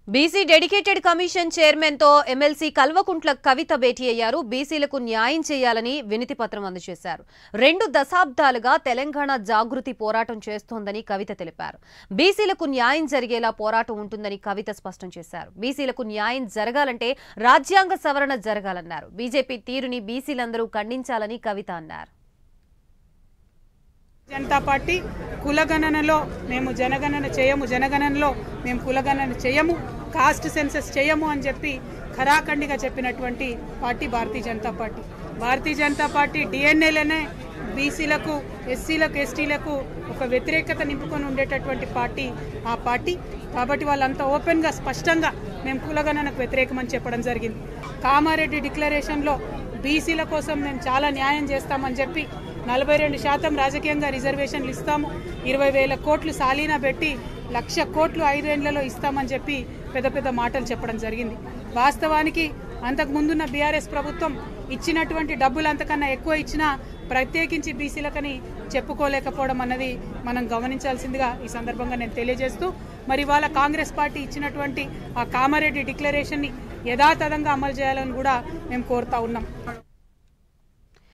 BC dedicated commission chairman తో MLC Kalvakuntla Kavitha భేటీ అయ్యారు బీసీలకు న్యాయం చేయాలని వినతి పత్రం అందజేశారు రెండు దశాబ్దాలుగా తెలంగాణ జాగృతి పోరాటం చేస్తోందని కవిత తెలిపారు బీసీలకు న్యాయం జరిగేలా పోరాటం ఉంటుందని కవిత స్పష్టం చేశారు బీసీలకు న్యాయం జరగాలంటే రాజ్యాంగ సవరణ జరగాలన్నారు బీజేపీ తీరుని బీసీలందరూ ఖండించాలని కవిత అన్నారు జనతా పార్టీ కులగణనలో మేము జనగణన చేయము జనగణనలో మేము కులగణన చేయము కాస్ట్ సెన్సెస్ చేయము అని చెప్పి ఖరాఖండిగా చెప్పినటువంటి party Bharatiya Janata party Bharatiya Janata party డిఎన్ఏలనే బీసీలకు ఎస్సీలకు ఎస్టీలకు ఒక వ్యతిరేకత నింపుకొని ఉండేటటువంటి పార్టీ ఆ పార్టీ కాబట్టి వాళ్ళంతా ఓపెన్గా స్పష్టంగా మేము కులగణనకు వ్యతిరేకమని చెప్పడం జరిగింది కామారెడ్డి డిక్లరేషన్లో బీసీల కోసం మేము చాలా న్యాయం చేస్తామని చెప్పి నలభై రెండు శాతం రాజకీయంగా రిజర్వేషన్లు ఇస్తాము ఇరవై వేల కోట్లు సాలీనా పెట్టి లక్ష కోట్లు ఐదేళ్లలో ఇస్తామని చెప్పి పెద్ద పెద్ద మాటలు చెప్పడం జరిగింది వాస్తవానికి అంతకు ముందున్న బీఆర్ఎస్ ప్రభుత్వం ఇచ్చినటువంటి డబ్బులు అంతకన్నా ఎక్కువ ఇచ్చినా ప్రత్యేకించి బీసీలకని చెప్పుకోలేకపోవడం అన్నది మనం గమనించాల్సిందిగా ఈ సందర్భంగా నేను తెలియజేస్తూ మరి వాళ్ళ కాంగ్రెస్ పార్టీ ఇచ్చినటువంటి ఆ కామారెడ్డి డిక్లరేషన్ని యథాతథంగా అమలు చేయాలని కూడా మేము కోరుతా ఉన్నాం